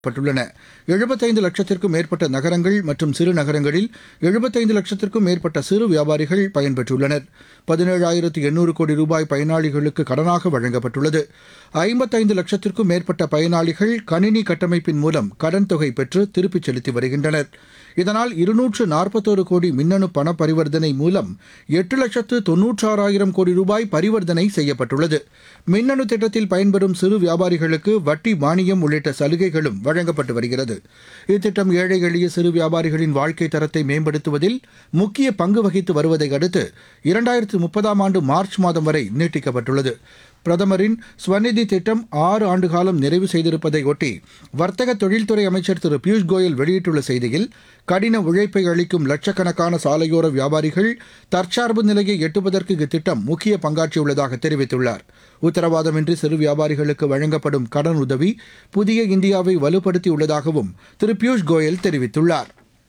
பட்டுள்ளன எழுபத்தைந்து லட்சத்திற்கும் மேற்பட்ட நகரங்கள் மற்றும் சிறு நகரங்களில் எழுபத்தைந்து லட்சத்திற்கும் மேற்பட்ட சிறு வியாபாரிகள் பயன்பெற்றுள்ளனர் பதினேழாயிரத்து எண்ணூறு கோடி ரூபாய் பயனாளிகளுக்கு கடனாக வழங்கப்பட்டுள்ளது ஐம்பத்தைந்து லட்சத்திற்கும் மேற்பட்ட பயனாளிகள் கணினி கட்டமைப்பின் மூலம் கடன் தொகை பெற்று திருப்பிச் செலுத்தி வருகின்றனர் இதனால் இருநூற்று நாற்பத்தோரு கோடி மின்னணு பண பரிவர்த்தனை மூலம் எட்டு லட்சத்து தொன்னூற்றாறாயிரம் கோடி ரூபாய் பரிவர்த்தனை செய்யப்பட்டுள்ளது மின்னணு திட்டத்தில் பயன்பெறும் சிறு வியாபாரிகளுக்கு வட்டி மானியம் உள்ளிட்ட சலுகைகளும் வழங்கப்பட்டு வருகிறது இத்திட்டம் ஏழை எளிய சிறு வியாபாரிகளின் வாழ்க்கை தரத்தை மேம்படுத்துவதில் முக்கிய பங்கு வகித்து வருவதை அடுத்து இரண்டாயிரத்து முப்பதாம் ஆண்டு மார்ச் மாதம் வரை நீட்டிக்கப்பட்டுள்ளது பிரதமரின் ஸ்வநிதி திட்டம் ஆறு ஆண்டு காலம் நிறைவு செய்திருப்பதை ஒட்டி வர்த்தக தொழில்துறை அமைச்சர் திரு பியூஷ் கோயல் வெளியிட்டுள்ள செய்தியில் கடின உழைப்பை அளிக்கும் லட்சக்கணக்கான சாலையோர வியாபாரிகள் தற்சார்பு நிலையை எட்டுவதற்கு இத்திட்டம் முக்கிய பங்காற்றியுள்ளதாக தெரிவித்துள்ளார் உத்தரவாதமின்றி சிறு வியாபாரிகளுக்கு வழங்கப்படும் கடன் உதவி புதிய இந்தியாவை வலுப்படுத்தியுள்ளதாகவும் திரு பியூஷ் கோயல் தெரிவித்துள்ளார்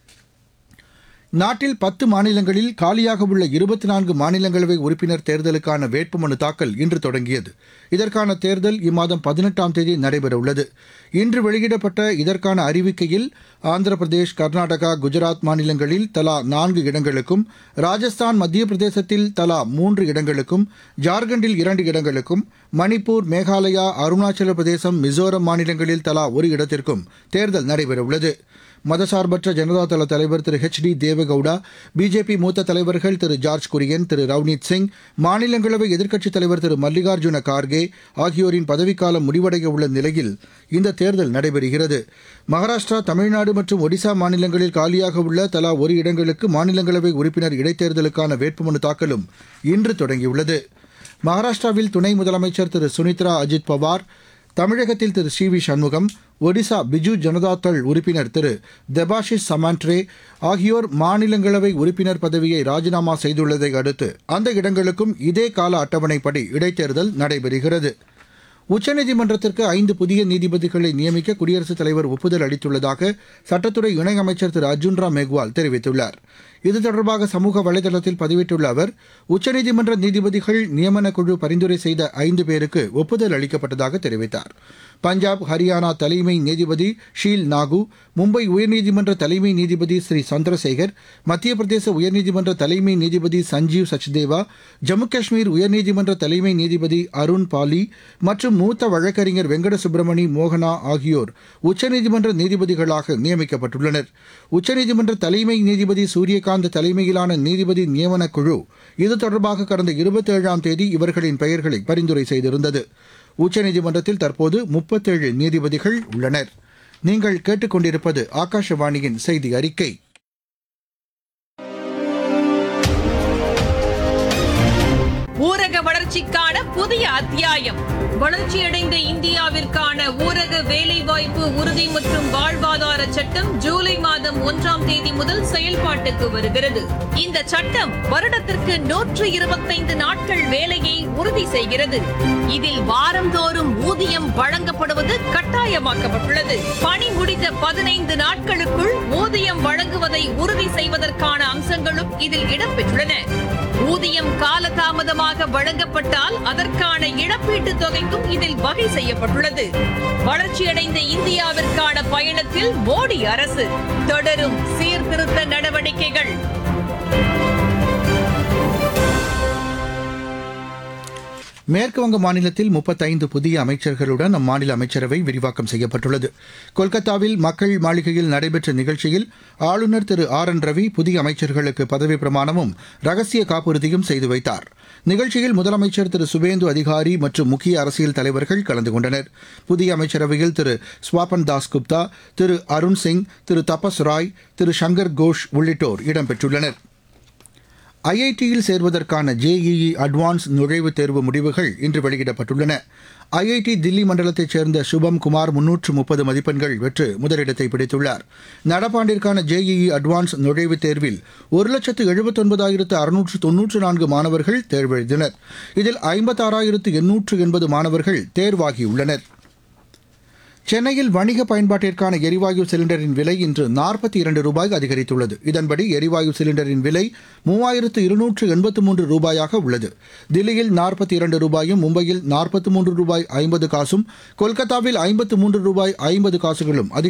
நாட்டில் பத்து மாநிலங்களில் காலியாக உள்ள இருபத்தி நான்கு மாநிலங்களவை உறுப்பினர் தேர்தலுக்கான வேட்புமனு தாக்கல் இன்று தொடங்கியது இதற்கான தேர்தல் இம்மாதம் பதினெட்டாம் தேதி நடைபெறவுள்ளது இன்று வெளியிடப்பட்ட இதற்கான அறிவிக்கையில் ஆந்திர பிரதேஷ் கர்நாடகா குஜராத் மாநிலங்களில் தலா நான்கு இடங்களுக்கும் ராஜஸ்தான் மத்திய பிரதேசத்தில் தலா மூன்று இடங்களுக்கும் ஜார்க்கண்டில் இரண்டு இடங்களுக்கும் மணிப்பூர் மேகாலயா அருணாச்சல பிரதேசம் மிசோரம் மாநிலங்களில் தலா ஒரு இடத்திற்கும் தேர்தல் நடைபெறவுள்ளது மதசார்பற்ற ஜனதாதள தலைவர் திரு ஹெச் டி தேவகவுடா பிஜேபி மூத்த தலைவர்கள் திரு ஜார்ஜ் குரியன் திரு ரவ்னீத் சிங் மாநிலங்களவை எதிர்க்கட்சித் தலைவர் திரு மல்லிகார்ஜுன கார்கே ஆகியோரின் பதவிக்காலம் முடிவடைய உள்ள நிலையில் இந்த தேர்தல் நடைபெறுகிறது மகாராஷ்டிரா தமிழ்நாடு மற்றும் ஒடிசா மாநிலங்களில் காலியாக உள்ள தலா ஒரு இடங்களுக்கு மாநிலங்களவை உறுப்பினர் இடைத்தேர்தலுக்கான வேட்புமனு தாக்கலும் இன்று தொடங்கியுள்ளது மகாராஷ்டிராவில் துணை முதலமைச்சர் திரு சுனித்ரா அஜித் பவார் தமிழகத்தில் திரு சி வி சண்முகம் ஒடிசா பிஜு ஜனதாதள் உறுப்பினர் திரு தெபாஷிஸ் சமாண்ட்ரே ஆகியோர் மாநிலங்களவை உறுப்பினர் பதவியை ராஜினாமா செய்துள்ளதை அடுத்து அந்த இடங்களுக்கும் இதே கால அட்டவணைப்படி இடைத்தேர்தல் நடைபெறுகிறது உச்சநீதிமன்றத்திற்கு ஐந்து புதிய நீதிபதிகளை நியமிக்க குடியரசுத் தலைவர் ஒப்புதல் அளித்துள்ளதாக சட்டத்துறை இணையமைச்சர் திரு அர்ஜுன் ராம் மேக்வால் தெரிவித்துள்ளார் இது தொடர்பாக சமூக வலைதளத்தில் பதிவிட்டுள்ள அவர் உச்சநீதிமன்ற நீதிபதிகள் நியமன குழு பரிந்துரை செய்த ஐந்து பேருக்கு ஒப்புதல் அளிக்கப்பட்டதாக தெரிவித்தார் பஞ்சாப் ஹரியானா தலைமை நீதிபதி ஷீல் நாகு மும்பை உயர்நீதிமன்ற தலைமை நீதிபதி ஸ்ரீ சந்திரசேகர் மத்திய பிரதேச உயர்நீதிமன்ற தலைமை நீதிபதி சஞ்சீவ் சச்தேவா ஜம்மு காஷ்மீர் உயர்நீதிமன்ற தலைமை நீதிபதி அருண் பாலி மற்றும் மூத்த வழக்கறிஞர் வெங்கட சுப்பிரமணி மோகனா ஆகியோர் உச்சநீதிமன்ற நீதிபதிகளாக நியமிக்கப்பட்டுள்ளனர் உச்சநீதிமன்ற தலைமை நீதிபதி சூரியகாந்த் தலைமையிலான நீதிபதி நியமன குழு இது தொடர்பாக கடந்த இருபத்தேழாம் தேதி இவர்களின் பெயர்களை பரிந்துரை செய்திருந்தது உச்சநீதிமன்றத்தில் தற்போது முப்பத்தேழு நீதிபதிகள் உள்ளனர் நீங்கள் கேட்டுக்கொண்டிருப்பது ஆகாஷவாணியின் செய்தி அறிக்கை ஊரக வளர்ச்சிக்கான புதிய அத்தியாயம் வளர்ச்சியடைந்த இந்தியாவிற்கான ஊரக வேலைவாய்ப்பு உறுதி மற்றும் வாழ்வாதார சட்டம் ஜூலை மாதம் ஒன்றாம் தேதி முதல் செயல்பாட்டுக்கு வருகிறது இந்த சட்டம் வருடத்திற்கு நூற்று இருபத்தைந்து நாட்கள் வேலையை உறுதி செய்கிறது இதில் வாரந்தோறும் ஊதியம் வழங்கப்படுவது கட்டாயமாக்கப்பட்டுள்ளது பணி முடிந்த பதினைந்து நாட்களுக்குள் ஊதியம் வழங்குவதை உறுதி செய்வதற்கான அம்சங்களும் இதில் இடம்பெற்றுள்ளன ஊதியம் காலதாமதமாக வழங்கப்பட்டால் அதற்கான இழப்பீட்டுத் தொகைக்கும் இதில் வகை செய்யப்பட்டுள்ளது வளர்ச்சியடைந்த இந்தியாவிற்கான பயணத்தில் மோடி அரசு தொடரும் சீர்திருத்த நடவடிக்கைகள் மேற்குவங்க மாநிலத்தில் முப்பத்தைந்து புதிய அமைச்சர்களுடன் அம்மாநில அமைச்சரவை விரிவாக்கம் செய்யப்பட்டுள்ளது கொல்கத்தாவில் மக்கள் மாளிகையில் நடைபெற்ற நிகழ்ச்சியில் ஆளுநர் திரு ஆர் என் ரவி புதிய அமைச்சர்களுக்கு பதவி பிரமாணமும் ரகசிய காப்புறுதியும் செய்து வைத்தார் நிகழ்ச்சியில் முதலமைச்சர் திரு சுபேந்து அதிகாரி மற்றும் முக்கிய அரசியல் தலைவர்கள் கலந்து கொண்டனர் புதிய அமைச்சரவையில் திரு ஸ்வாபன் தாஸ் குப்தா திரு அருண் சிங் திரு தபஸ் ராய் திரு சங்கர் கோஷ் உள்ளிட்டோர் இடம்பெற்றுள்ளனா் ஐஐடியில் சேர்வதற்கான ஜேஇஇ அட்வான்ஸ் நுழைவுத் தேர்வு முடிவுகள் இன்று வெளியிடப்பட்டுள்ளன ஐஐடி தில்லி மண்டலத்தைச் சேர்ந்த சுபம் குமார் முன்னூற்று முப்பது மதிப்பெண்கள் பெற்று முதலிடத்தை பிடித்துள்ளார் நடப்பாண்டிற்கான ஜேஇஇ அட்வான்ஸ் நுழைவுத் தேர்வில் ஒரு லட்சத்து எழுபத்தொன்பதாயிரத்து அறுநூற்று தொன்னூற்று நான்கு மாணவர்கள் தேர்வெழுதினர் இதில் ஐம்பத்தாறாயிரத்து எண்ணூற்று எண்பது மாணவர்கள் தேர்வாகியுள்ளனர் சென்னையில் வணிக பயன்பாட்டிற்கான எரிவாயு சிலிண்டரின் விலை இன்று நாற்பத்தி இரண்டு ரூபாய் அதிகரித்துள்ளது இதன்படி எரிவாயு சிலிண்டரின் விலை மூவாயிரத்து இருநூற்று எண்பத்து மூன்று ரூபாயாக உள்ளது தில்லியில் நாற்பத்தி இரண்டு ரூபாயும் மும்பையில் நாற்பத்தி மூன்று ரூபாய் ஐம்பது காசும் கொல்கத்தாவில் ஐம்பத்து மூன்று ரூபாய் ஐம்பது காசுகளும் அதிக